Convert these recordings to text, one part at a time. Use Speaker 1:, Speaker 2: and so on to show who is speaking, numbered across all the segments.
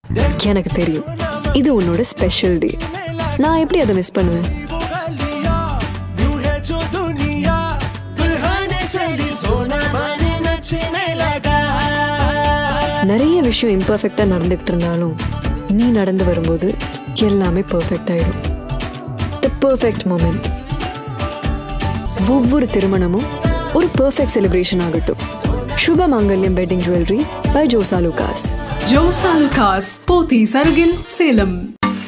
Speaker 1: எனக்கு தெரியும் இது உன்னோட ஸ்பெஷல் டே நான் எப்படி அதை மிஸ் பண்ணுவேன் நிறைய விஷயம் இம்பர்ஃபெக்டா நடந்துகிட்டு இருந்தாலும் நீ நடந்து வரும்போது எல்லாமே பெர்ஃபெக்ட் ஆயிடும் த பெர்ஃபெக்ட் மூமெண்ட் ஒவ்வொரு திருமணமும் ஒரு பெர்ஃபெக்ட் செலிப்ரேஷன் ஆகட்டும் Subha Mangalyam wedding jewellery by Jos Alukkas
Speaker 2: Jos Alukkas Pothys சருகில் சேலம்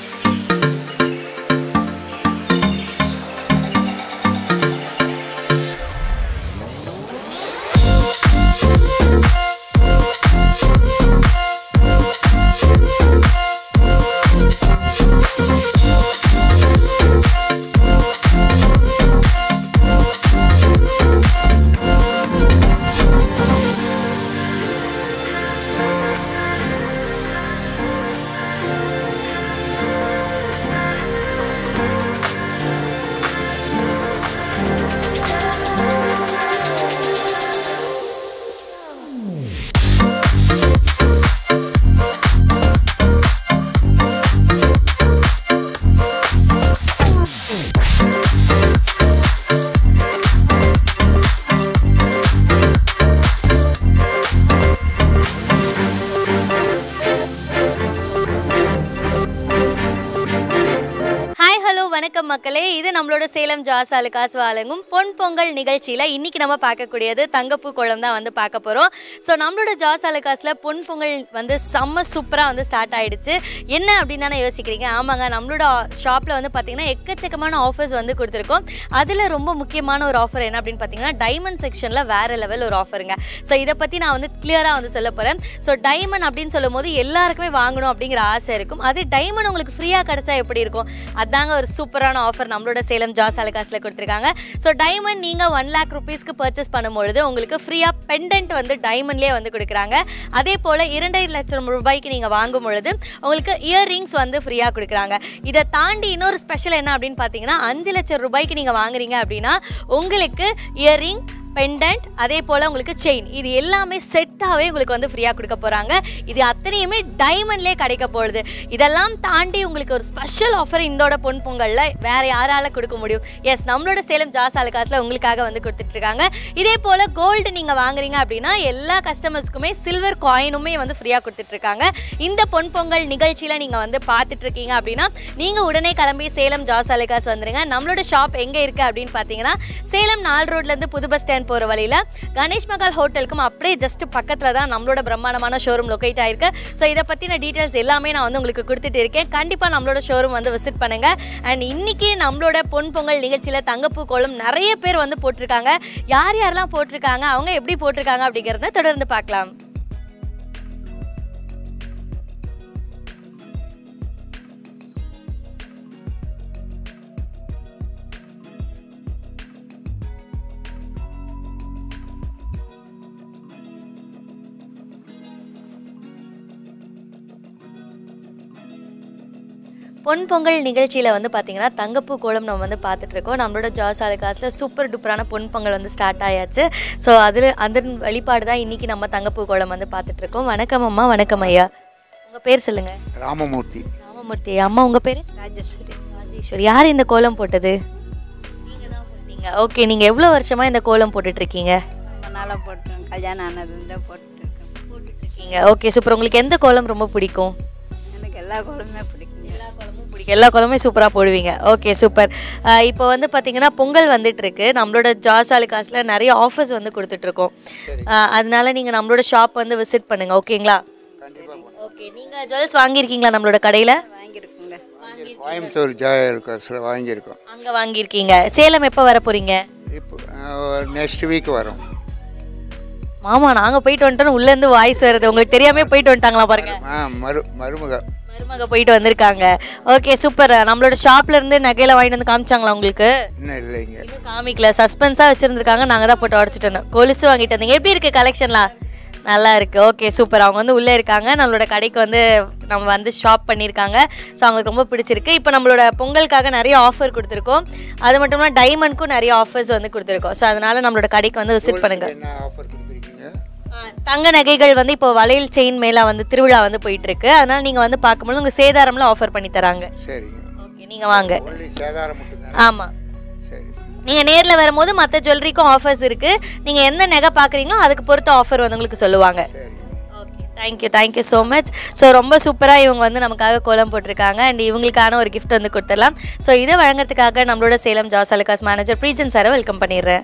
Speaker 3: ஹாய் ஹலோ வணக்கம் மக்களே இது நம்மளோட சேலம் ஜாஸ் அலுகாஸ் வழங்கும் பொன் பொங்கல் நிகழ்ச்சியில் இன்னைக்கு நம்ம பார்க்கக்கூடியது தங்கப்பூ குளம் தான் வந்து பார்க்க போகிறோம் ஸோ நம்மளோட ஜாஸ் அலுகாஸில் பொன் பொங்கல் வந்து செம்ம சூப்பராக வந்து ஸ்டார்ட் ஆயிடுச்சு என்ன அப்படின்னு தானே யோசிக்கிறீங்க ஆமாங்க நம்மளோட ஷாப்பில் வந்து பார்த்தீங்கன்னா எக்கச்சக்கமான ஆஃபர்ஸ் வந்து கொடுத்துருக்கோம் அதில் ரொம்ப முக்கியமான ஒரு ஆஃபர் என்ன அப்படின்னு பார்த்தீங்கன்னா டைமண்ட் செக்ஷனில் வேறு லெவல் ஒரு ஆஃபருங்க ஸோ இதை பற்றி நான் வந்து கிளியராக வந்து சொல்ல போகிறேன் ஸோ டைமண்ட் அப்படின்னு சொல்லும் போது எல்லாருக்குமே வாங்கணும் அப்படிங்கிற ஆசை இருக்கும் அதே டைமண்ட் உங்களுக்கு ஃப்ரீயாக கிடைச்சா எப்படி இருக்கும் அதாங்க ஒரு சூப்பரான ஆஃபர் நம்மளோட சேலம் ஜாஸ் அலகாஸில் கொடுத்துருக்காங்க ஸோ டைமண்ட் நீங்கள் ஒன் லேக் ருபீஸ்க்கு பர்ச்சேஸ் பண்ணும்பொழுது உங்களுக்கு ஃப்ரீயாக பெண்டன்ட் வந்து டைமண்ட்லேயே வந்து கொடுக்குறாங்க அதே போல் இரண்டரை லட்சம் ரூபாய்க்கு நீங்கள் வாங்கும் பொழுது உங்களுக்கு இயர்ரிங்ஸ் வந்து ஃப்ரீயாக கொடுக்குறாங்க இதை தாண்டி இன்னொரு ஸ்பெஷல் என்ன அப்படின்னு பார்த்தீங்கன்னா அஞ்சு லட்சம் ரூபாய்க்கு நீங்கள் வாங்குறீங்க அப்படின்னா உங்களுக்கு இயர்ரிங் பெண்டன்ட் அதே போல் உங்களுக்கு செயின் இது எல்லாமே செட்டாகவே உங்களுக்கு வந்து ஃப்ரீயாக கொடுக்க போகிறாங்க இது அத்தனையுமே டைமண்ட்லேயே கிடைக்க போகுது இதெல்லாம் தாண்டி உங்களுக்கு ஒரு ஸ்பெஷல் ஆஃபர் இந்தோட பொன் பொங்கலில் வேறு யாரால கொடுக்க முடியும் எஸ் நம்மளோட சேலம் ஜாஸ் அலுகாஸில் உங்களுக்காக வந்து கொடுத்துட்ருக்காங்க இதே போல் கோல்டு நீங்கள் வாங்குறீங்க அப்படின்னா எல்லா கஸ்டமர்ஸ்க்குமே சில்வர் காயினுமே வந்து ஃப்ரீயாக கொடுத்துட்ருக்காங்க இந்த பொன் பொங்கல் நிகழ்ச்சியில் நீங்கள் வந்து பார்த்துட்ருக்கீங்க அப்படின்னா நீங்கள் உடனே கிளம்பி சேலம் ஜாஸ் அலுகாஸ் வந்துருங்க நம்மளோட ஷாப் எங்கே இருக்குது அப்படின்னு பார்த்தீங்கன்னா சேலம் நால் ரோட்லேருந்து புது பஸ் ஸ்டாண்ட் போகிற வழியில் கணேஷ் மகால் ஹோட்டலுக்கும் அப்படியே ஜஸ்ட் பக்கத்தில் தான் நம்மளோட பிரம்மாண்டமான ஷோரூம் லொக்கேட் ஆயிருக்கு ஸோ இதை பற்றின டீட்டெயில்ஸ் எல்லாமே நான் வந்து உங்களுக்கு கொடுத்துட்டு இருக்கேன் கண்டிப்பாக நம்மளோட ஷோரூம் வந்து விசிட் பண்ணுங்கள் அண்ட் இன்னைக்கு நம்மளோட பொன் பொங்கல் நிகழ்ச்சியில் தங்கப்பூ கோலம் நிறைய பேர் வந்து போட்டிருக்காங்க யார் யாரெல்லாம் போட்டிருக்காங்க அவங்க எப்படி போட்டிருக்காங்க அப்படிங்கிறத தொடர்ந்து பார்க்கலாம் பொன் பொங்கல் நிகழ்ச்சியில் வந்து பார்த்தீங்கன்னா தங்கப்பூ கோலம் நம்ம வந்து பார்த்துட்டு இருக்கோம் நம்மளோட ஜாஸ் அலுகாஸில் சூப்பர் டூப்பரான பொன் பொங்கல் வந்து ஸ்டார்ட் ஆயாச்சு ஸோ அதில் அதன் வழிபாடு தான் இன்றைக்கி நம்ம தங்கப்பூ கோலம் வந்து பார்த்துட்டு இருக்கோம் வணக்கம் அம்மா வணக்கம் ஐயா உங்கள் பேர் சொல்லுங்கள்
Speaker 4: ராமமூர்த்தி
Speaker 3: ராமமூர்த்தி அம்மா உங்கள் பேர்
Speaker 5: ராஜேஸ்வரி
Speaker 3: ராஜேஸ்வரி யார் இந்த கோலம் போட்டது நீங்கள் தான் போட்டீங்க ஓகே நீங்கள் எவ்வளோ வருஷமாக இந்த கோலம் போட்டுட்டு இருக்கீங்க
Speaker 5: ரொம்ப நாளாக போட்டேன் கல்யாணம் ஆனதுலேருந்தே போட்டுருக்கேன்
Speaker 3: போட்டுட்டு இருக்கீங்க ஓகே சூப்பர் உங்களுக்கு எந்த கோலம் ரொம்ப பிடிக்கும்
Speaker 5: எனக்கு எல்லா கோலமே பிடிக்குங்க
Speaker 3: எல்லா கோலமும் பிடிக்கும் எல்லா கோலமும் சூப்பராக போடுவீங்க ஓகே சூப்பர் இப்போ வந்து பார்த்தீங்கன்னா பொங்கல் வந்துட்டு இருக்கு நம்மளோட ஜாஸ் அலுகாஸில் நிறைய ஆஃபர்ஸ் வந்து கொடுத்துட்ருக்கோம் அதனால நீங்கள் நம்மளோட ஷாப் வந்து விசிட் பண்ணுங்க ஓகேங்களா ஓகே நீங்கள் ஜுவல்ஸ் வாங்கியிருக்கீங்களா நம்மளோட கடையில்
Speaker 5: வாங்கியிருக்குங்க
Speaker 4: கோயம்புத்தூர் ஜாயல் காசில் வாங்கியிருக்கோம்
Speaker 3: அங்கே வாங்கியிருக்கீங்க சேலம் எப்போ வர போகிறீங்க
Speaker 4: இப்போ நெக்ஸ்ட் வீக் வரும்
Speaker 3: மாமா நாங்கள் போயிட்டு வந்துட்டோம் உள்ளேருந்து வாய்ஸ் வருது உங்களுக்கு தெரியாமே போயிட்டு வந்துட்டாங்களா பாருங்க
Speaker 4: ஆ மரு மருமக
Speaker 3: மருமக போயிட்டு வந்திருக்காங்க ஓகே சூப்பர் நம்மளோட ஷாப்ல இருந்து நகையில வாங்கிட்டு வந்து காமிச்சாங்களா உங்களுக்கு
Speaker 4: இன்னும் இல்லைங்க
Speaker 3: இன்னும் காமிக்கல சஸ்பென்ஸா வச்சிருந்திருக்காங்க நாங்க தான் போட்டு உடச்சிட்டோம் கொலுசு வாங்கிட்டு வந்தீங்க எப்படி இருக்கு கலெக்ஷன்லாம் நல்லா இருக்கு ஓகே சூப்பர் அவங்க வந்து உள்ளே இருக்காங்க நம்மளோட கடைக்கு வந்து நம்ம வந்து ஷாப் பண்ணியிருக்காங்க ஸோ அவங்களுக்கு ரொம்ப பிடிச்சிருக்கு இப்போ நம்மளோட பொங்கலுக்காக நிறைய ஆஃபர் கொடுத்துருக்கோம் அது மட்டும் இல்லாமல் டைமண்ட்க்கும் நிறைய ஆஃபர்ஸ் வந்து கொடுத்துருக்கோம் ஸோ அதனால நம்மளோட கடைக்கு வந்து விசிட் பண்ணுங்க
Speaker 4: என்ன ஆஃபர் கொடுத்துருக்கீங்க
Speaker 3: தங்க நகைகள் வந்து இப்போ வளையல் செயின் மேல வந்து திருவிழா வந்து போயிட்டு இருக்கு அதனால நீங்க வந்து பார்க்கும்போது உங்க சேதாரம்லாம் ஆஃபர் பண்ணி தராங்க
Speaker 4: சரிங்க
Speaker 3: ஓகே நீங்க வாங்க
Speaker 4: ஒன்லி சேதாரம் மட்டும்தானே
Speaker 3: ஆமா
Speaker 4: சரி
Speaker 3: நீங்க நேர்ல வரும்போது மற்ற ஜுவல்லரிக்கும் ஆஃபர்ஸ் இருக்கு நீங்க எந்த நகை பாக்குறீங்களோ அதுக்கு பொறுத்த ஆஃபர் வந்து உங்களுக்கு சொல்லுவாங்க
Speaker 4: சரி
Speaker 3: okay thank you thank you so much so ரொம்ப சூப்பராக இவங்க வந்து நமக்காக கோலம் போட்டிருக்காங்க அண்ட் இவங்களுக்கான ஒரு gift வந்து கொடுத்துடலாம் ஸோ இதை வழங்குறதுக்காக நம்மளோட சேலம் ஜாஸ் அலுகாஸ் மேனேஜர் ப்ரீஜன் சாரை வெல்கம் பண்ணிடுறேன்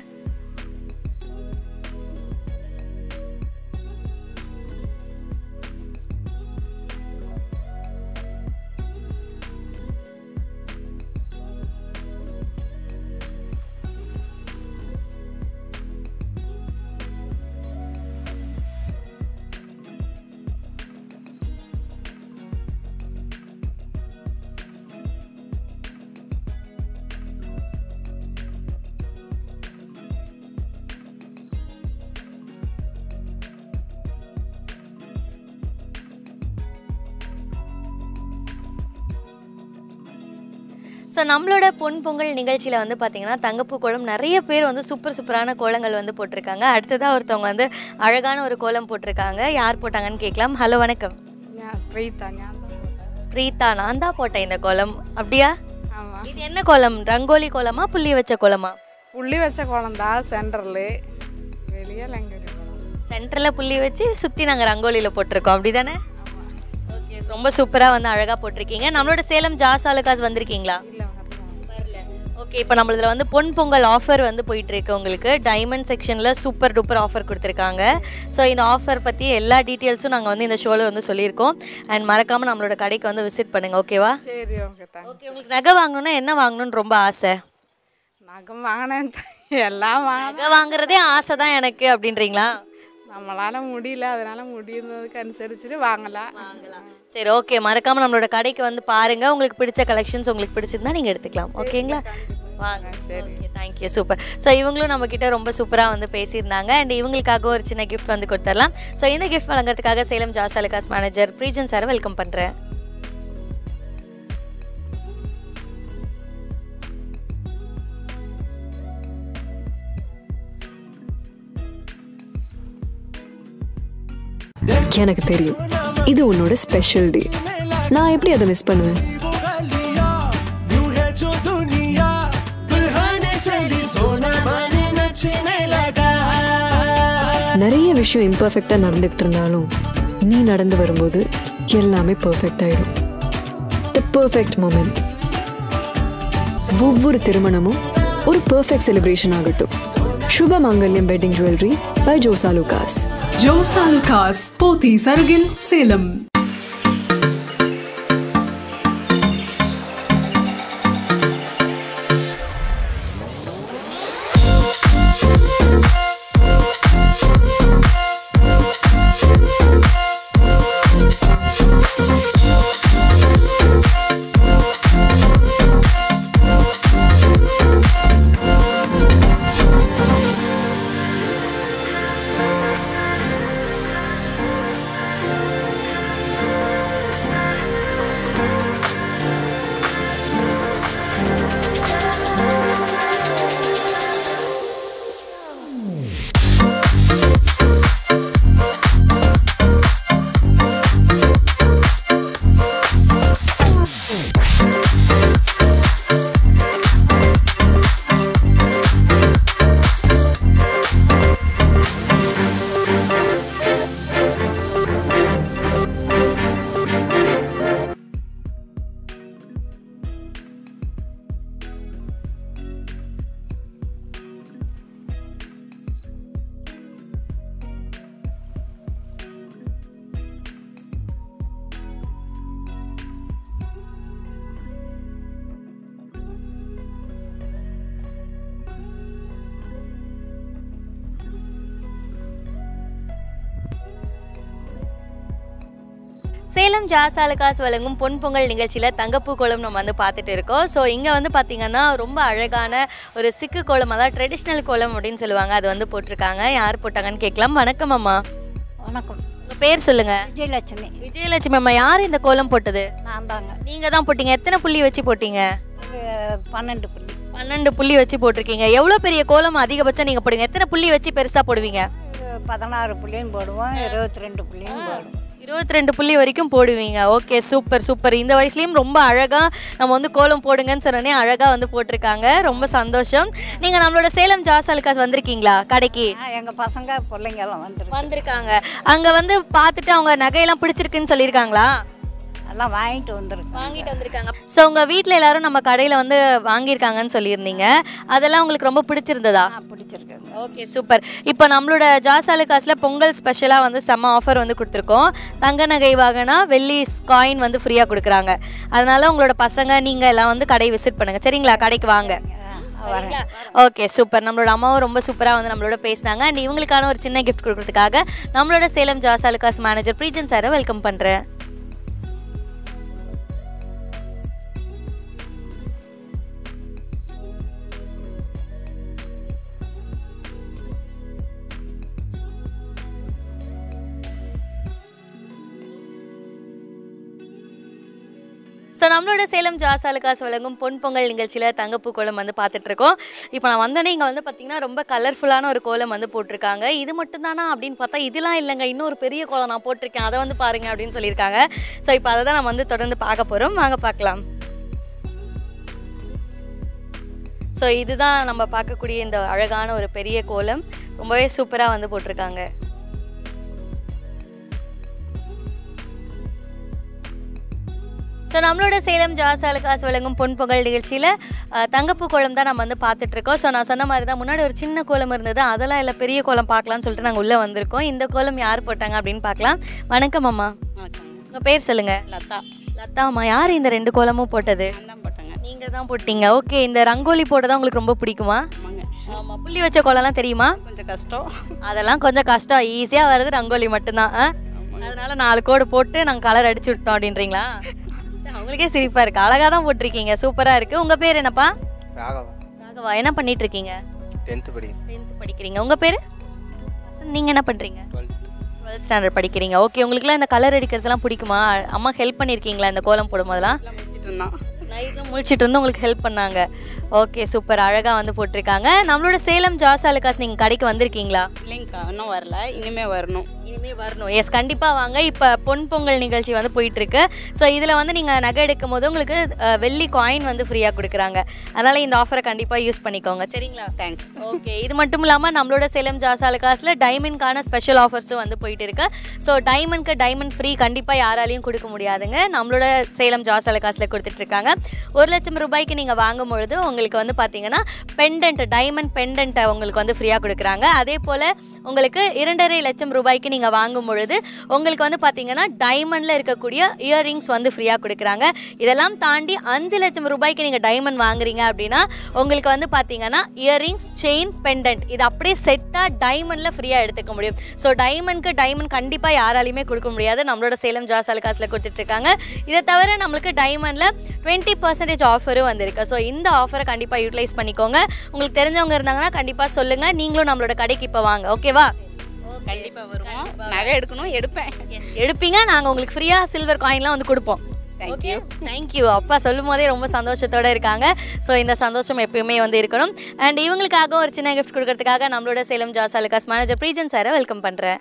Speaker 3: ஸோ நம்மளோட பொன் பொங்கல் நிகழ்ச்சியில் வந்து பார்த்தீங்கன்னா தங்கப்பூ கோலம் நிறைய பேர் வந்து சூப்பர் சூப்பரான கோலங்கள் வந்து போட்டிருக்காங்க அடுத்ததாக ஒருத்தவங்க வந்து அழகான ஒரு கோலம் போட்டிருக்காங்க யார் போட்டாங்கன்னு கேட்கலாம் ஹலோ வணக்கம்
Speaker 6: ഞാൻ പ്രീത ഞാൻ
Speaker 3: பிரீதா நான் தான் போட்டேன் இந்த கோலம் அப்படியா
Speaker 6: ஆமா
Speaker 3: இது என்ன கோலம் ரங்கோலி கோலமா புள்ளி வச்ச கோலமா
Speaker 6: புள்ளி வச்ச குளம் தான் சென்டரில் வெளியே லங்கரி குளம்
Speaker 3: சென்டரில் புள்ளி வச்சு சுற்றி நாங்கள் ரங்கோலியில் போட்டிருக்கோம் அப்படி தானே ஓகே ரொம்ப சூப்பராக வந்து அழகாக போட்டிருக்கீங்க நம்மளோட சேலம் ஜாஸ் ஆலுகாஸ் வந்திருக்கீங்களா
Speaker 6: இல்லை வரலாம்
Speaker 3: ஓகே இப்போ நம்மளதுல வந்து பொன் பொங்கல் ஆஃபர் வந்து போயிட்டு இருக்கு உங்களுக்கு டைமண்ட் செக்ஷனில் சூப்பர் டூப்பர் ஆஃபர் கொடுத்துருக்காங்க ஸோ இந்த ஆஃபர் பற்றி எல்லா டீட்டெயில்ஸும் நாங்கள் வந்து இந்த ஷோவில் வந்து சொல்லியிருக்கோம் அண்ட் மறக்காமல் நம்மளோட கடைக்கு வந்து விசிட் பண்ணுங்க ஓகேவா
Speaker 6: சரி ஓகே தேங்க்ஸ்
Speaker 3: ஓகே உங்களுக்கு நகை வாங்கணும்னா என்ன வாங்கணும்னு ரொம்ப ஆசை
Speaker 6: நகம் வாங்கினேன் எல்லாம் வாங்கினேன்
Speaker 3: நகை வாங்குறதே ஆசை தான் எனக்கு அப்படின்றீங்களா
Speaker 6: நம்மளால முடியல அதனால முடியுறதுக்கு அனுசரிச்சுட்டு வாங்கலாம்
Speaker 3: சரி ஓகே மறக்காம நம்மளோட கடைக்கு வந்து பாருங்க உங்களுக்கு பிடிச்ச கலெக்ஷன்ஸ் உங்களுக்கு பிடிச்சிருந்தா நீங்க எடுத்துக்கலாம் ஓகேங்களா வாங்க சரி தேங்க்யூ சூப்பர் ஸோ இவங்களும் நம்ம கிட்ட ரொம்ப சூப்பராக வந்து பேசியிருந்தாங்க அண்ட் இவங்களுக்காக ஒரு சின்ன கிஃப்ட் வந்து கொடுத்துடலாம் ஸோ இந்த கிஃப்ட் வழங்குறதுக்காக சேலம் ஜாஸ் அலுகாஸ் மேனேஜர் ப்ரீஜன் சாரை வெல்கம் பண்ணுறேன்
Speaker 1: எனக்கு தெரியும் இது உன்னோட ஸ்பெஷல் டே நான் எப்படி அதை மிஸ் பண்ணுவேன் நிறைய விஷயம் இம்பர்ஃபெக்டா நடந்துகிட்டு இருந்தாலும் நீ நடந்து வரும்போது எல்லாமே பெர்ஃபெக்ட் ஆயிடும் த பெர்ஃபெக்ட் மூமெண்ட் ஒவ்வொரு திருமணமும் ஒரு பெர்ஃபெக்ட் செலிப்ரேஷன் ஆகட்டும் Subha Mangalyam wedding jewellery by Jos Alukkas
Speaker 2: Jos Alukkas Pothys சருகில் சேலம்
Speaker 3: சேலம் ஜாஸ் அலுகாஸ் வழங்கும் பொன் பொங்கல் நிகழ்ச்சியில் தங்கப்பூ கோலம் நம்ம வந்து பார்த்துட்டு இருக்கோம் ஸோ இங்கே வந்து பார்த்தீங்கன்னா ரொம்ப அழகான ஒரு சிக்கு கோலம் அதாவது ட்ரெடிஷ்னல் கோலம் அப்படின்னு சொல்லுவாங்க அது வந்து போட்டிருக்காங்க யார் போட்டாங்கன்னு கேட்கலாம் வணக்கம் அம்மா
Speaker 5: வணக்கம்
Speaker 3: உங்கள் பேர் சொல்லுங்கள்
Speaker 5: விஜயலட்சுமி
Speaker 3: விஜயலட்சுமி அம்மா யார் இந்த கோலம் போட்டது
Speaker 5: நான் தாங்க
Speaker 3: நீங்கள் தான் போட்டீங்க எத்தனை புள்ளி வச்சு போட்டீங்க
Speaker 5: இது பன்னெண்டு புள்ளி
Speaker 3: பன்னெண்டு புள்ளி வச்சு போட்டிருக்கீங்க எவ்வளோ பெரிய கோலம் அதிகபட்சம் நீங்கள் போடுவீங்க எத்தனை புள்ளி வச்சு பெருசாக போடுவீங்க
Speaker 5: இது பதினாறு புள்ளியும் போடுவோம் இருபத்தி ரெண்டு புள்ளியும் போடுவோம்
Speaker 3: இருபத்தி ரெண்டு புள்ளி வரைக்கும் போடுவீங்க ஓகே சூப்பர் சூப்பர் இந்த வயசுலயும் ரொம்ப அழகா நம்ம வந்து கோலம் போடுங்கன்னு சொன்னோடனே அழகா வந்து போட்டிருக்காங்க ரொம்ப சந்தோஷம் நீங்க நம்மளோட சேலம் ஜாஸ் அலுகாஸ் வந்திருக்கீங்களா கடைக்கு
Speaker 5: ஆ, எங்க பசங்க பிள்ளைங்க எல்லாம் வந்துருக்கு
Speaker 3: வந்திருக்காங்க அங்க வந்து பார்த்துட்டு அவங்க நகையெல்லாம் பிடிச்சிருக்குன்னு சொல்லியிருக்காங்களா
Speaker 5: எல்லாம் வாங்கிட்டு வந்திருக்கு
Speaker 3: வாங்கிட்டு வந்திருக்காங்க ஸோ உங்க வீட்டில் எல்லாரும் நம்ம கடையில் வந்து வாங்கியிருக்காங்கன்னு சொல்லியிருந்தீங்க அதெல்லாம் உங்களுக்கு ரொம்ப பிடிச்சிருந்ததா
Speaker 5: ஆ பிடிச்சிருக்குங்க
Speaker 3: ஓகே சூப்பர் இப்போ நம்மளோட ஜாசாலு காசில் பொங்கல் ஸ்பெஷலாக வந்து செம்ம ஆஃபர் வந்து கொடுத்துருக்கோம் தங்க நகை வாங்கினா வெள்ளி காயின் வந்து ஃப்ரீயாக கொடுக்குறாங்க அதனால உங்களோட பசங்க நீங்கள் எல்லாம் வந்து கடை விசிட் பண்ணுங்க சரிங்களா கடைக்கு வாங்க
Speaker 5: ஆ, வரேன்
Speaker 3: ஓகே சூப்பர் நம்மளோட அம்மாவும் ரொம்ப சூப்பராக வந்து நம்மளோட பேசினாங்க அண்ட் இவங்களுக்கான ஒரு சின்ன கிஃப்ட் கொடுக்கறதுக்காக நம்மளோட சேலம் ஜாசாலுகாஸ் மேனேஜர் ப்ரீஜன் சாரை வெல்கம் பண்ணுறேன் ஸோ நம்மளோட சேலம் ஜாசாலுகாஸ் வழங்கும் பொன் பொங்கல் நிகழ்ச்சியில் தங்கப்பூ கோலம் வந்து பார்த்துட்டு இருக்கோம் இப்போ நான் வந்தோடனே இங்கே வந்து பார்த்தீங்கன்னா ரொம்ப கலர்ஃபுல்லான ஒரு கோலம் வந்து போட்டிருக்காங்க இது மட்டும் தானா அப்படின்னு பார்த்தா இதெல்லாம் இல்லைங்க இன்னொரு பெரிய கோலம் நான் போட்டிருக்கேன் அதை வந்து பாருங்க அப்படின்னு சொல்லியிருக்காங்க ஸோ இப்போ அதை தான் நம்ம வந்து தொடர்ந்து பார்க்க போகிறோம் வாங்க பார்க்கலாம் ஸோ இதுதான் நம்ம பார்க்கக்கூடிய இந்த அழகான ஒரு பெரிய கோலம் ரொம்பவே சூப்பராக வந்து போட்டிருக்காங்க ஸோ நம்மளோட சேலம் ஜாஸ் அலுகாஸ் வழங்கும் பொன் பொங்கல் நிகழ்ச்சியில் அஹ், தங்கப்பூ கோலம் தான் நம்ம வந்து பார்த்துட்டு இருக்கோம் ஸோ நான் சொன்ன மாதிரி தான் முன்னாடி ஒரு சின்ன கோலம் இருந்தது அதெல்லாம் இல்லை பெரிய கோலம் பார்க்கலாம்னு சொல்லிட்டு நாங்கள் உள்ளே வந்திருக்கோம் இந்த கோலம் யார் போட்டாங்க அப்படின்னு பார்க்கலாம் வணக்கம் அம்மா உங்கள் பேர் சொல்லுங்கள்
Speaker 6: லதா
Speaker 3: லதா அம்மா யார் இந்த ரெண்டு கோலமும் போட்டது
Speaker 6: நான் தான் போட்டேங்க
Speaker 3: நீங்கள் தான் போட்டீங்க ஓகே இந்த ரங்கோலி போட தான் உங்களுக்கு ரொம்ப பிடிக்குமா
Speaker 6: ஆமாங்க
Speaker 3: ஆமாம் புள்ளி வச்ச கோலம்லாம் தெரியுமா
Speaker 6: கொஞ்சம் கஷ்டம்
Speaker 3: அதெல்லாம் கொஞ்சம் கஷ்டம் ஈஸியாக வர்றது ரங்கோலி மட்டும்தான் ஆ? அதனால நாலு கோடு போட்டு நாங்கள் கலர் அடிச்சு விட்டோம் அப்படின்றீங்களா சரி, அவங்களுக்கே சிரிப்பா இருக்கு அழகா தான் போட்டிருக்கீங்க சூப்பரா இருக்கு உங்க பேர் என்னப்பா
Speaker 4: ராகவா
Speaker 3: ராகவா என்ன பண்ணிட்டு இருக்கீங்க
Speaker 4: டென்த்து படி
Speaker 3: டென்த் படிக்கிறீங்க உங்க பேரு வசந்த், நீங்க என்ன பண்றீங்க
Speaker 4: டுவெல்த்
Speaker 3: டுவெல்த் ஸ்டாண்டர்ட் படிக்கிறீங்க ஓகே உங்களுக்குலாம் இந்த கலர் அடிக்கிறதுலாம் பிடிக்குமா அம்மா ஹெல்ப் பண்ணியிருக்கீங்களா இந்த கோலம் போடும் போதெல்லாம்
Speaker 6: எல்லாம் முடிச்சிட்டு இருந்தான்
Speaker 3: நைட்லாம் முழிச்சிட்டு இருந்து உங்களுக்கு ஹெல்ப் பண்ணாங்க ஓகே சூப்பர் அழகா வந்து போட்டிருக்காங்க நம்மளோட சேலம் ஜாஸ் அலுகாஸ் நீங்க கடைக்கு வந்திருக்கீங்களா
Speaker 6: இல்லைங்கக்கா இன்னும் வரல இனிமே வரணும்
Speaker 3: இனிமே வரணும் எஸ் கண்டிப்பா வாங்க இப்போ பொன் பொங்கல் நிகழ்ச்சி வந்து போயிட்டு இருக்கு ஸோ இதில் வந்து நீங்கள் நகை எடுக்கும் போது உங்களுக்கு அஹ், வெள்ளி காயின் வந்து ஃப்ரீயாக கொடுக்குறாங்க அதனால இந்த ஆஃபரை கண்டிப்பாக யூஸ் பண்ணிக்கோங்க சரிங்களா
Speaker 6: தேங்க்ஸ்
Speaker 3: ஓகே இது மட்டும் இல்லாமல் நம்மளோட சேலம் ஜாசால காசில் டைமண்ட்கான ஸ்பெஷல் ஆஃபர்ஸும் வந்து போயிட்டு இருக்கு ஸோ டைமண்ட்க்கு டைமண்ட் ஃப்ரீ கண்டிப்பாக யாராலையும் கொடுக்க முடியாதுங்க நம்மளோட சேலம் ஜாசால காசில் கொடுத்துட்ருக்காங்க ஒரு லட்சம் ரூபாய்க்கு நீங்கள் வாங்கும் பொழுது உங்களுக்கு வந்து பார்த்தீங்கன்னா பெண்டன்ட் டைமண்ட் பெண்டன்ட்டை உங்களுக்கு வந்து ஃப்ரீயாக கொடுக்குறாங்க அதே போல் உங்களுக்கு இரண்டரை லட்சம் ரூபாய்க்கு நீங்கள் வாங்கும் பொழுது உங்களுக்கு வந்து பார்த்தீங்கன்னா டைமண்டில் இருக்கக்கூடிய இயரிங்ஸ் வந்து ஃப்ரீயாக கொடுக்குறாங்க இதெல்லாம் தாண்டி அஞ்சு லட்சம் ரூபாய்க்கு நீங்கள் டைமண்ட் வாங்குறீங்க அப்படின்னா உங்களுக்கு வந்து பார்த்தீங்கன்னா இயரிங்ஸ் செயின் பெண்டன்ட் இது அப்படியே செட்டாக டைமண்டில் ஃப்ரீயாக எடுத்துக்க முடியும் ஸோ டைமண்ட்க்கு டைமண்ட் கண்டிப்பாக யாராலையுமே கொடுக்க முடியாது நம்மளோட சேலம் ஜாஸ் அல்காஸில் கொடுத்துட்ருக்காங்க இதை தவிர நம்மளுக்கு டைமண்டில் டுவெண்ட்டி பர்சன்டேஜ் ஆஃபரும் வந்திருக்கு ஸோ இந்த ஆஃபரை கண்டிப்பாக யூட்டிலைஸ் பண்ணிக்கோங்க உங்களுக்கு தெரிஞ்சவங்க இருந்தாங்கன்னா கண்டிப்பாக சொல்லுங்கள் நீங்களும் நம்மளோட கடைக்கு இப்போ வாங்க ஓகேவா
Speaker 6: கண்டிப்பா வருவோம் நகை எடுக்கணும் எடுப்பேன்
Speaker 3: எஸ் எடுப்பீங்க நாங்கள் உங்களுக்கு ஃப்ரீயாக சில்வர் காயின்லாம் வந்து கொடுப்போம்
Speaker 6: தேங்க்யூ
Speaker 3: தேங்க்யூ அப்பா சொல்லும் போதே ரொம்ப சந்தோஷத்தோட இருக்காங்க ஸோ இந்த சந்தோஷம் எப்பயுமே வந்து இருக்கணும் அண்ட் இவங்களுக்காக ஒரு சின்ன கிஃப்ட் கொடுக்கறதுக்காக நம்மளோட சேலம் ஜாஸ் அலுகாஸ் மேனேஜர் ப்ரீஜன் சாரை வெல்கம் பண்ணுறேன்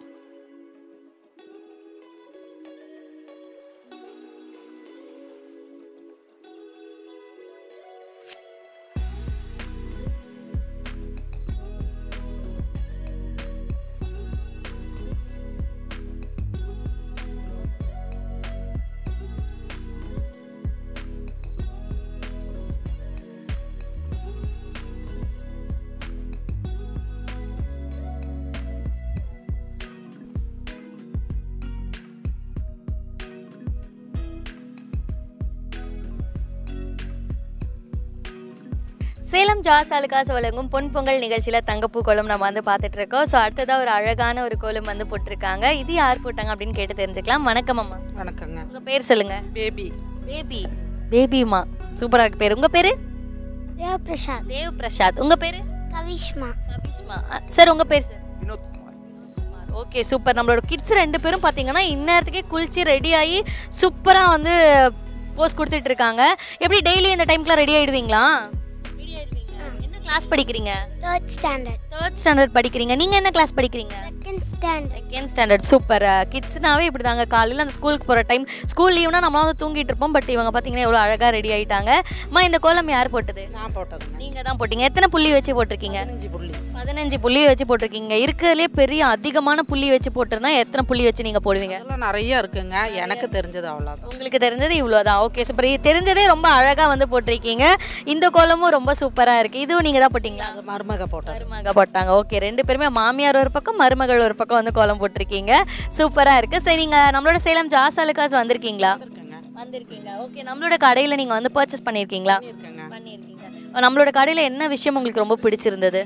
Speaker 3: சேலம் ஜாஸ் அலுகாஸ் வழங்கும் பொன் பொங்கல் நிகழ்ச்சியில் தங்கப்பூ கோலம் நம்ம வந்து பார்த்துட்டு இருக்கோம் ஸோ அடுத்ததாக ஒரு அழகான ஒரு கோலம் வந்து போட்டிருக்காங்க இது யார் போட்டாங்க அப்படின்னு கேட்டு தெரிஞ்சுக்கலாம் வணக்கம் அம்மா
Speaker 6: வணக்கங்க
Speaker 3: உங்கள் பேர் சொல்லுங்க
Speaker 6: பேபி
Speaker 3: பேபி பேபிமா சூப்பராக இருக்கு பேர் உங்கள் பேர்
Speaker 7: தேவபிரசாத்
Speaker 3: தேவ் பிரசாத் உங்கள் பேர்
Speaker 7: கவிஷ்மா
Speaker 3: கபிஷ்மா சார் உங்கள் பேர் sir
Speaker 4: Vinod Kumar
Speaker 3: okay super நம்மளோட கிட்ஸ் ரெண்டு பேரும் பார்த்தீங்கன்னா இந்நேரத்துக்கே குளிச்சு ரெடி ஆகி சூப்பராக வந்து போஸ்ட் கொடுத்துட்டு இருக்காங்க எப்படி டெய்லி இந்த டைம்க்குலாம் ரெடி ஆயிடுவீங்களா ரெடி ஆயிடுவீங்க என்ன கிளாஸ் படிக்கிறீங்க
Speaker 7: தேர்ட் ஸ்டாண்டர்ட்
Speaker 3: தேர்ட் ஸ்டாண்டர்ட் படிக்கிறீங்க நீங்கள் என்ன கிளாஸ் படிக்கிறீங்க
Speaker 7: second standard
Speaker 3: second standard super கிட்ஸ்னாவே இப்படி தாங்க காலையில் அந்த ஸ்கூலுக்கு போகிற டைம் ஸ்கூல் லீவ்னா நம்மளாம் வந்து தூங்கிட்டு இருப்போம் பட் இவங்க பார்த்தீங்கன்னா எவ்வளோ அழகாக ரெடி ஆயிட்டாங்க அம்மா இந்த கோலம் யார் போட்டது
Speaker 8: நான் போட்டதுங்க
Speaker 3: நீங்கள் தான் போட்டீங்க எத்தனை புள்ளி வச்சு போட்டிருக்கீங்க
Speaker 8: பதினஞ்சு புள்ளி
Speaker 3: பதினஞ்சு புள்ளி வச்சு போட்டிருக்கீங்க இருக்கிறதுலே பெரிய அதிகமான புள்ளி வச்சு போட்டிருந்தா எத்தனை புள்ளி வச்சு நீங்கள் போடுவீங்க
Speaker 8: அதெல்லாம் நிறைய இருக்குங்க எனக்கு தெரிஞ்சது அவ்வளோதான்
Speaker 3: உங்களுக்கு தெரிஞ்சது இவ்வளோதான் ஓகே சூப்பர் தெரிஞ்சதே ரொம்ப அழகாக வந்து போட்டிருக்கீங்க இந்த கோலமும் ரொம்ப சூப்பராக இருக்குது இதுவும் நீங்கள் தான் போட்டிங்களா
Speaker 8: அது மருமக போட்டது
Speaker 3: மருமக போட்டாங்க ஓகே ரெண்டு பேருமே மாமியார் ஒரு பக்கம் மருமகள் ஒரு பக்கம் வந்து கோலம் போட்டிருக்கீங்க சூப்பராக இருக்குது சரி நீங்கள் நம்மளோட சேலம் ஜாசாலுக்காஸ் வந்திருக்கீங்களா
Speaker 8: இருக்குங்க
Speaker 3: வந்திருக்கீங்க ஓகே நம்மளோட கடையில் நீங்கள் வந்து பர்ச்சேஸ் பண்ணியிருக்கீங்களா
Speaker 8: இருக்குங்க
Speaker 3: பண்ணியிருக்கீங்க நம்மளோட கடையில் என்ன விஷயம் உங்களுக்கு ரொம்ப பிடிச்சிருந்தது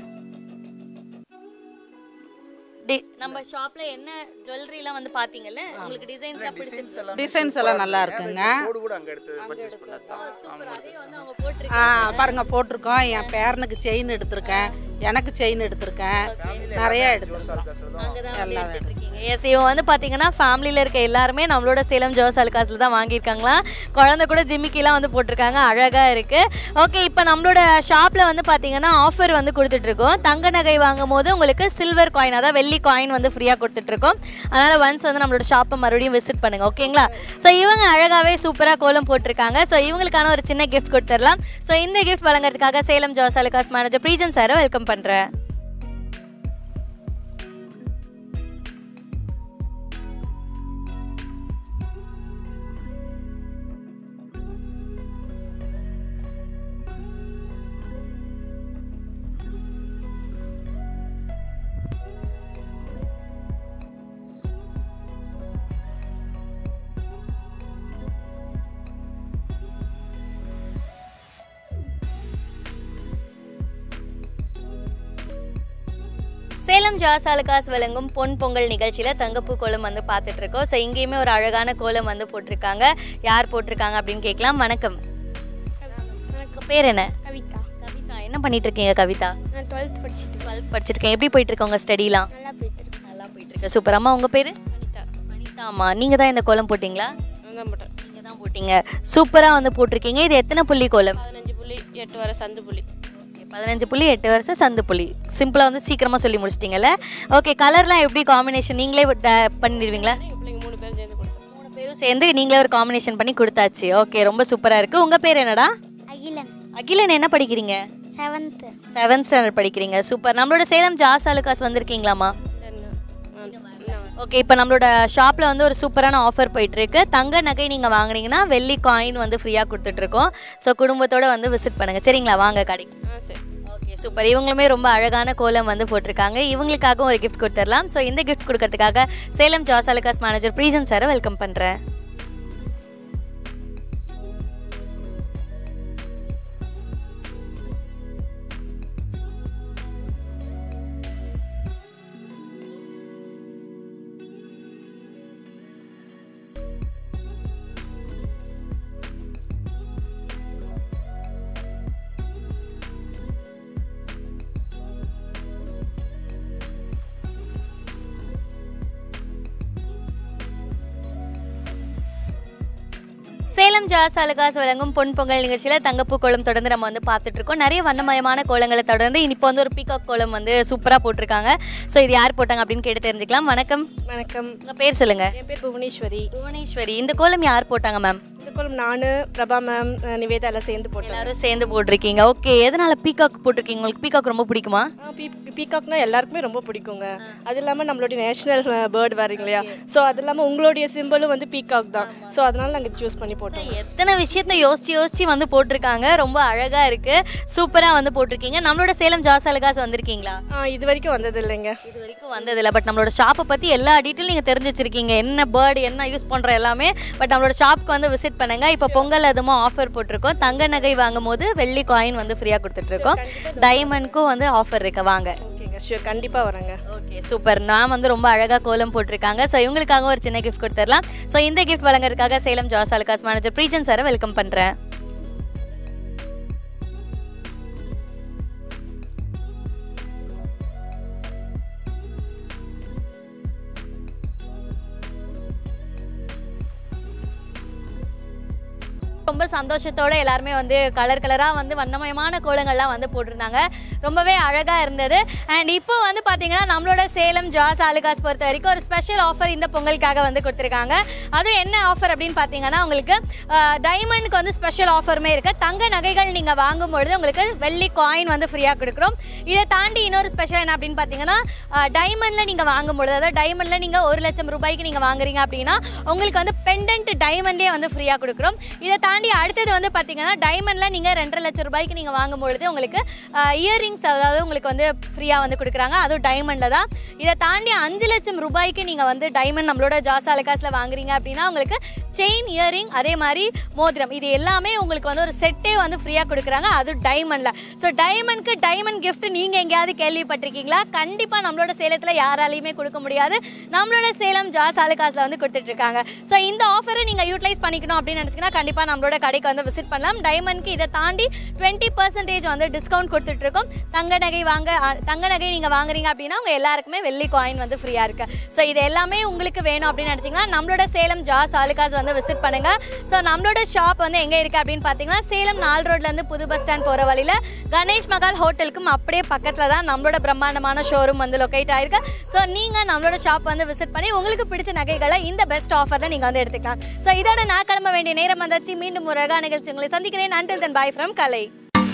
Speaker 3: டி- நம்ம ஷாப்ல என்ன ஜுவல்லரிலாம் வந்து பாத்தீங்கல்ல உங்களுக்கு டிசைன்ஸ்லாம் பிடிச்சிருந்தது
Speaker 8: டிசைன்ஸ் எல்லாம் நல்லா இருக்குங்க
Speaker 4: கோடு கூட அங்கே எடுத்து பர்ச்சேஸ் பண்ணது தான்
Speaker 3: அதே வந்து அவங்க
Speaker 8: ஆ
Speaker 3: போட்டிருக்காங்க
Speaker 8: பாருங்க போட்டிருக்கோம் என் பேரனுக்கு செயின் எடுத்திருக்கேன் எனக்கு செயின் எடுத்திருக்கேன் நிறைய எடுத்திருக்கோம்
Speaker 3: அங்கதான் வந்து
Speaker 8: எல்லாம்
Speaker 3: எடுத்துட்டு இருக்கீங்க எஸ் இவங்க வந்து பாத்தீங்கன்னா ஃபேமிலியில் இருக்க எல்லாருமே நம்மளோட சேலம் ஜோஸ் அல்காஸில் தான் வாங்கியிருக்காங்களா குழந்தை கூட ஜிமிக்கிலாம் வந்து போட்டிருக்காங்க அழகா இருக்கு ஓகே இப்போ நம்மளோட ஷாப்ல வந்து பாத்தீங்கன்னா ஆஃபர் வந்து கொடுத்துட்டு இருக்கோம் தங்க நகை வாங்கும் போது உங்களுக்கு சில்வர் காயின் அதாவது வெள்ளி காயின் வந்து ஃப்ரீயாக கொடுத்துட்டு இருக்கோம் அதனால ஒன்ஸ் வந்து நம்மளோட ஷாப்பை மறுபடியும் விசிட் பண்ணுங்க ஓகேங்களா ஸோ இவங்க அழகாவே சூப்பராக கோலம் போட்டிருக்காங்க ஸோ இவங்களுக்கான ஒரு சின்ன கிஃப்ட் கொடுத்துடலாம் ஸோ இந்த கிஃப்ட் வழங்குறதுக்காக சேலம் ஜோஸ் அலுகாஸ் மேனேஜர் ப்ரீஜன் சாரை வெல்கம் பண்ணுறேன் சேலம் ஜாசாலுகாஸ் வழங்கும் பொன் பொங்கல் நிகழ்ச்சியில் தங்கப்பூ கோலம் வந்து பார்த்துட்டு இருக்கோம் ஸோ இங்கேயுமே ஒரு அழகான கோலம் வந்து போட்டிருக்காங்க யார் போட்டிருக்காங்க அப்படின்னு கேட்கலாம் வணக்கம் உங்க பேர் என்ன
Speaker 7: கவிதா
Speaker 3: கவிதா என்ன பண்ணிட்டு இருக்கீங்க கவிதா
Speaker 7: நான் டுவெல்த் படிச்சுட்டு
Speaker 3: டுவெல்த் படிச்சிருக்கேன் எப்படி போயிட்டு இருக்கு உங்க ஸ்டடிலாம்
Speaker 7: நல்லா போயிட்டு இருக்கேன்
Speaker 3: நல்லா போயிட்டு இருக்கு சூப்பர் அம்மா உங்க பேரு
Speaker 6: அனிதா
Speaker 3: அனிதா அம்மா நீங்க தான் இந்த கோலம் போட்டிங்களா
Speaker 6: நான் தான் போட்டேன்
Speaker 3: நீங்க தான் போட்டீங்க சூப்பரா வந்து போட்டிருக்கீங்க இது எத்தனை புள்ளி கோலம்
Speaker 6: பதினஞ்சு புள்ளி எட்டு வர சந்து புள்ளி
Speaker 3: ஓகே பதினஞ்சு புள்ளி எட்டு வருஷம் சந்து புள்ளி சிம்பிளாக வந்து சீக்கிரமாக சொல்லி முடிச்சிட்டிங்கல்ல ஓகே கலர்லாம் எப்படி காம்பினேஷன் நீங்களே ட- பண்ணிடுவீங்களா
Speaker 6: எங்கள் பிள்ளைங்க மூணு பேரும் சேர்ந்து கொடுத்தோம்
Speaker 3: மூணு பேரும் சேர்ந்து நீங்களே ஒரு காம்பினேஷன் பண்ணி கொடுத்தாச்சு ஓகே ரொம்ப சூப்பராக இருக்குது உங்கள் பேர் என்னடா
Speaker 7: அகிலன்
Speaker 3: அகிலன் என்ன படிக்கிறீங்க
Speaker 7: செவன்த்து
Speaker 3: செவன்த் ஸ்டாண்டர்ட் படிக்கிறீங்க சூப்பர் நம்மளோட சேலம் ஜாஸ் அலுகாஸ் வந்திருக்கீங்களாமா ஓகே இப்போ நம்மளோட ஷாப்பில் வந்து ஒரு சூப்பரான ஆஃபர் போயிட்டுருக்கு தங்க நகை நீங்கள் வாங்குனீங்கன்னா வெள்ளி காயின் வந்து ஃப்ரீயாக கொடுத்துட்ருக்கோம் ஸோ குடும்பத்தோட வந்து விசிட் பண்ணுங்கள் சரிங்களா வாங்க கடைக்கு
Speaker 6: ஆ சரி
Speaker 3: ஓகே சூப்பர் இவங்களுமே ரொம்ப அழகான கோலம் வந்து போட்டிருக்காங்க இவங்களுக்காகவும் ஒரு கிஃப்ட் கொடுத்துடலாம் ஸோ இந்த கிஃப்ட் கொடுக்கறதுக்காக சேலம் ஜாஸ் அலுகாஸ் மேனேஜர் ப்ரீஜன் சாரை வெல்கம் பண்ணுறேன் சேலம் ஜாஸ் அலுகாஸ் வழங்கும் பொன் பொங்கல் நிகழ்ச்சியில் தங்கப்பூ கோலம் தொடர்ந்து நம்ம வந்து பார்த்துட்டு இருக்கோம் நிறைய வண்ணமயமான கோலங்களை தொடர்ந்து இப்போ வந்து ஒரு பீகாக் கோலம் வந்து சூப்பராக போட்டிருக்காங்க ஸோ இது யார் போட்டாங்க அப்படின்னு கேட்டு தெரிஞ்சுக்கலாம் வணக்கம்
Speaker 9: வணக்கம்
Speaker 3: உங்கள் பேர் சொல்லுங்க
Speaker 9: என் பேர் புவனேஸ்வரி
Speaker 3: புவனேஸ்வரி இந்த கோலம் யார் போட்டாங்க மேம்
Speaker 9: இந்த கோலம் நான் பிரபா மேம் அஹ், நிவேதா எல்லாம் சேர்ந்து போட்டோம்
Speaker 3: எல்லாரும் சேர்ந்து போட்டிருக்கீங்க ஓகே எதனால பீகாக் போட்டிருக்கீங்க உங்களுக்கு பீகாக் ரொம்ப பிடிக்குமா
Speaker 9: பீகாக்னா எல்லாருக்குமே ரொம்ப பிடிக்குங்க அது இல்லாமல் நம்மளுடைய நேஷனல் பேர்டு வரீங்க இல்லையா ஸோ அது இல்லாமல் உங்களுடைய சிம்பிளும் வந்து பீகாக் தான் ஸோ அதனால நாங்கள் சூஸ் பண்ணி போட்டோம்
Speaker 3: எத்தனை விஷயத்த யோசிச்சு யோசிச்சு வந்து போட்டிருக்காங்க ரொம்ப அழகா இருக்கு சூப்பரா வந்து போட்டிருக்கீங்க நம்மளோட சேலம் ஜாஸ் அலுகாஸ் வந்திருக்கீங்களா
Speaker 9: ஆ, இது வரைக்கும் வந்தது இல்லைங்க
Speaker 3: இது வரைக்கும் வந்ததில்ல பட் நம்மளோட ஷாப்பை பற்றி எல்லா டீட்டெயிலும் நீங்கள் தெரிஞ்சு வச்சிருக்கீங்க என்ன பேர்டு என்ன யூஸ் பண்ணுற எல்லாமே பட் நம்மளோட ஷாப்க்கு வந்து விசிட் பண்ணுங்க இப்போ பொங்கல் அதுவும் ஆஃபர் போட்டிருக்கோம் தங்க நகை வாங்கும் போது வெள்ளி காயின் வந்து ஃப்ரீயாக கொடுத்துட்ருக்கோம் டைமண்ட்க்கும் வந்து ஆஃபர் இருக்கு வாங்க
Speaker 9: ஓகேங்க ஷூர் கண்டிப்பாக வரேங்க
Speaker 3: ஓகே சூப்பர் நான் வந்து ரொம்ப அழகாக கோலம் போட்டிருக்காங்க ஸோ இவங்களுக்காக ஒரு சின்ன கிஃப்ட் கொடுத்துடலாம் ஸோ இந்த கிஃப்ட் வழங்குறதுக்காக சேலம் ஜாஸ் அலுகாஸ் மேனேஜர் ப்ரீஜன் சாரை வெல்கம் பண்ணுறேன் ரொம்ப சந்தோஷத்தோட எல்லாருமே வந்து கலர் கலராக வந்து வண்ணமயமான கோலங்கள்லாம் வந்து போட்டிருந்தாங்க ரொம்பவே அழகாக இருந்தது அண்ட் இப்போ வந்து பார்த்தீங்கன்னா நம்மளோட சேலம் ஜாஸ் ஆலுகாஸ் பொறுத்த வரைக்கும் ஒரு ஸ்பெஷல் ஆஃபர் இந்த பொங்கலுக்காக வந்து கொடுத்துருக்காங்க அது என்ன ஆஃபர் அப்படின்னு பார்த்தீங்கன்னா உங்களுக்கு டைமண்டுக்கு வந்து ஸ்பெஷல் ஆஃபருமே இருக்குது தங்க நகைகள் நீங்கள் வாங்கும் பொழுது உங்களுக்கு வெள்ளி காயின் வந்து ஃப்ரீயாக கொடுக்குறோம் இதை தாண்டி இன்னொரு ஸ்பெஷல் என்ன அப்படின்னு பார்த்தீங்கன்னா டைமண்டில் நீங்கள் வாங்கும் பொழுது அதாவது டைமண்டில் நீங்கள் ஒரு லட்சம் ரூபாய்க்கு நீங்கள் வாங்குறீங்க அப்படின்னா உங்களுக்கு வந்து பெண்டன்ட் டைமண்ட்லேயே வந்து ஃப்ரீயாக கொடுக்குறோம் இதை தாண்டி அடுத்தது வந்து பார்த்தீங்கன்னா டைமண்டில் நீங்கள் ரெண்டரை லட்சம் ரூபாய்க்கு நீங்கள் வாங்கும் பொழுது உங்களுக்கு இயரிங்ஸ் அதாவது உங்களுக்கு வந்து ஃப்ரீயாக வந்து கொடுக்குறாங்க அதுவும் டைமண்டில் தான் இதை தாண்டி அஞ்சு லட்சம் ரூபாய்க்கு நீங்கள் வந்து டைமண்ட் நம்மளோட ஜாஸ் அலகாஸில் வாங்குறீங்க அப்படின்னா உங்களுக்கு செயின் இயரிங் அதே மாதிரி மோதிரம் இது எல்லாமே உங்களுக்கு வந்து ஒரு செட்டே வந்து ஃப்ரீயாக கொடுக்குறாங்க அது டைமண்டில் ஸோ டைமண்ட்க்கு டைமண்ட் gift நீங்கள் எங்கேயாவது கேள்விப்பட்டிருக்கீங்களா கண்டிப்பாக நம்மளோட சேலத்தில் யாராலையுமே கொடுக்க முடியாது நம்மளோட சேலம் ஜாஸ் அலகாஸில் வந்து கொடுத்துட்ருக்காங்க ஸோ இந்த ஆஃபரை நீங்கள் யூட்டிலைஸ் பண்ணிக்கணும் அப்படின்னு நினச்சிங்கன்னா கண்டிப்பாக நம்மளோட கடைக்கு வந்து விசிட் பண்ணலாம் டைமண்ட்க்கு இதை தாண்டி டுவெண்ட்டி பர்சன்டேஜ் வந்து டிஸ்கவுண்ட் கொடுத்துட்ருக்கோம் தங்க நகை வாங்க அ, தங்க நகை நீங்கள் வாங்குறீங்க அப்படின்னா உங்கள் எல்லாருக்குமே வெள்ளி காயின் வந்து ஃப்ரீயாக இருக்கு ஸோ இது எல்லாமே உங்களுக்கு வேணும் அப்படின்னு நினச்சிங்கன்னா நம்மளோட சேலம் ஜாஸ் ஆலுகாஸ் வந்து விசிட் பண்ணுங்கள் ஸோ நம்மளோட ஷாப் வந்து எங்கே இருக்குது அப்படின்னு பார்த்தீங்கன்னா சேலம் நால் ரோட்லேருந்து புது பஸ் ஸ்டாண்ட் போகிற வழியில் கணேஷ் மகால் ஹோட்டலுக்கும் அப்படியே பக்கத்தில் தான் நம்மளோட பிரம்மாண்டமான ஷோரூம் வந்து லொக்கேட் ஆயிருக்கு ஸோ நீங்கள் நம்மளோட ஷாப் வந்து விசிட் பண்ணி உங்களுக்கு பிடிச்ச நகைகளை இந்த பெஸ்ட் ஆஃபரில் நீங்கள் வந்து எடுத்துக்கலாம் ஸோ இதோட நான் கிளம்ப வேண்டிய நேரம் வந்தாச்சு மீண்டும் ஒரு அழகான நிகழ்ச்சி உங்களை சந்திக்கிறேன் அண்டில் தன் பாய் ஃப்ரம் கலை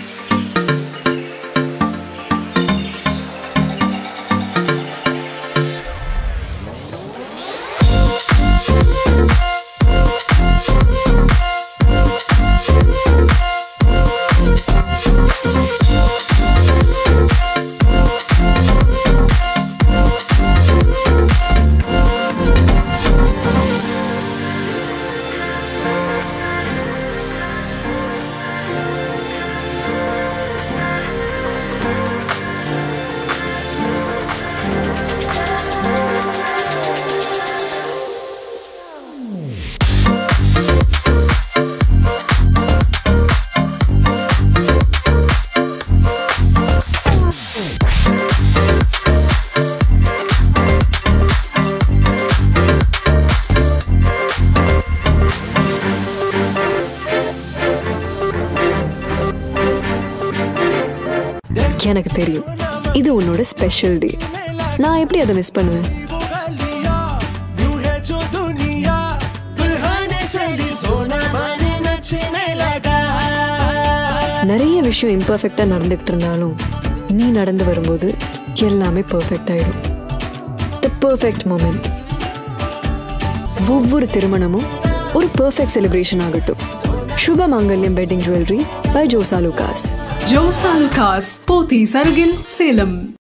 Speaker 1: எனக்கு தெரியும் இது உன்னோட ஸ்பெஷல் டே நான் எப்படி அதை மிஸ் பண்ணுவேன் நிறைய விஷயம் இம்பர்ஃபெக்டா நடந்துகிட்டு இருந்தாலும் நீ நடந்து வரும்போது எல்லாமே பெர்ஃபெக்ட் ஆயிடும் த பெர்ஃபெக்ட் மூமெண்ட் ஒவ்வொரு திருமணமும் ஒரு பெர்ஃபெக்ட் செலிப்ரேஷன் ஆகட்டும் Subha Mangalyam wedding jewellery by Jos Alukkas
Speaker 2: Jos Alukkas Pothys சருகில் சேலம்